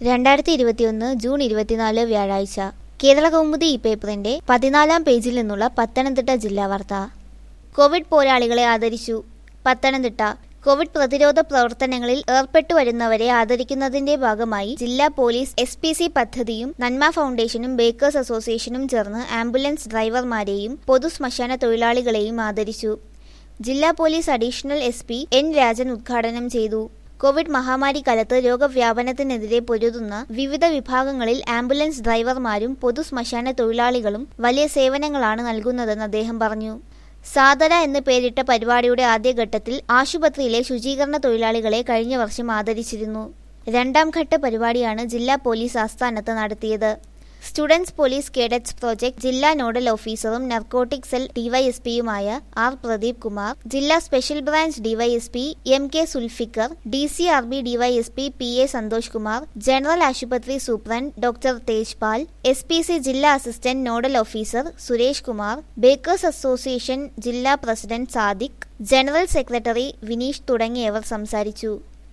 രണ്ടായിരത്തി ഇരുപത്തിയൊന്ന് ജൂൺ ഇരുപത്തിനാല് വ്യാഴാഴ്ച കേരള കൗമുദി ഈ പേപ്പറിന്റെ പതിനാലാം പേജിൽ നിന്നുള്ള പത്തനംതിട്ട ജില്ലാ വാർത്ത കോവിഡ് പോരാളികളെ ആദരിച്ചു പത്തനംതിട്ട കോവിഡ് പ്രതിരോധ പ്രവർത്തനങ്ങളിൽ ഏർപ്പെട്ടു വരുന്നവരെ ആദരിക്കുന്നതിന്റെ ഭാഗമായി ജില്ലാ പോലീസ് എസ് പി സി പദ്ധതിയും നന്മ ഫൗണ്ടേഷനും ബേക്കേഴ്സ് അസോസിയേഷനും ചേർന്ന് ആംബുലൻസ് ഡ്രൈവർമാരെയും പൊതു ശ്മശാന തൊഴിലാളികളെയും ആദരിച്ചു ജില്ലാ police additional S P N Rajan ഉദ്ഘാടനം ചെയ്തു കോവിഡ് മഹാമാരി കാലത്ത് രോഗവ്യാപനത്തിനെതിരെ പൊരുതുന്ന വിവിധ വിഭാഗങ്ങളിൽ ആംബുലൻസ് ഡ്രൈവർമാരും പൊതു ശ്മശാന തൊഴിലാളികളും വലിയ സേവനങ്ങളാണ് നൽകുന്നതെന്ന് അദ്ദേഹം പറഞ്ഞു സാദര എന്ന് പേരിട്ട പരിപാടിയുടെ ആദ്യഘട്ടത്തിൽ ആശുപത്രിയിലെ ശുചീകരണ തൊഴിലാളികളെ കഴിഞ്ഞ വർഷം ആദരിച്ചിരുന്നു രണ്ടാം ഘട്ട പരിപാടിയാണ് ജില്ലാ പോലീസ് ആസ്ഥാനത്ത് നടത്തിയത് സ്റ്റുഡൻസ് പോലീസ് കേഡറ്റ്സ് പ്രോജക്ട് ജില്ലാ നോഡൽ ഓഫീസറും നർക്കോട്ടിക് സെൽ ഡിവൈഎസ്പിയുമായ ആർ പ്രദീപ് കുമാർ ജില്ലാ special branch DYSP M K Zulfikar D C R B DYSP P A Santhosh Kumar general ആശുപത്രി superintendent doctor Tejpal S P C ജില്ലാ assistant nodal officer Suresh Kumar bakers association ജില്ലാ president Sadiq general secretary Vineesh തുടങ്ങിയവർ സംസാരിച്ചു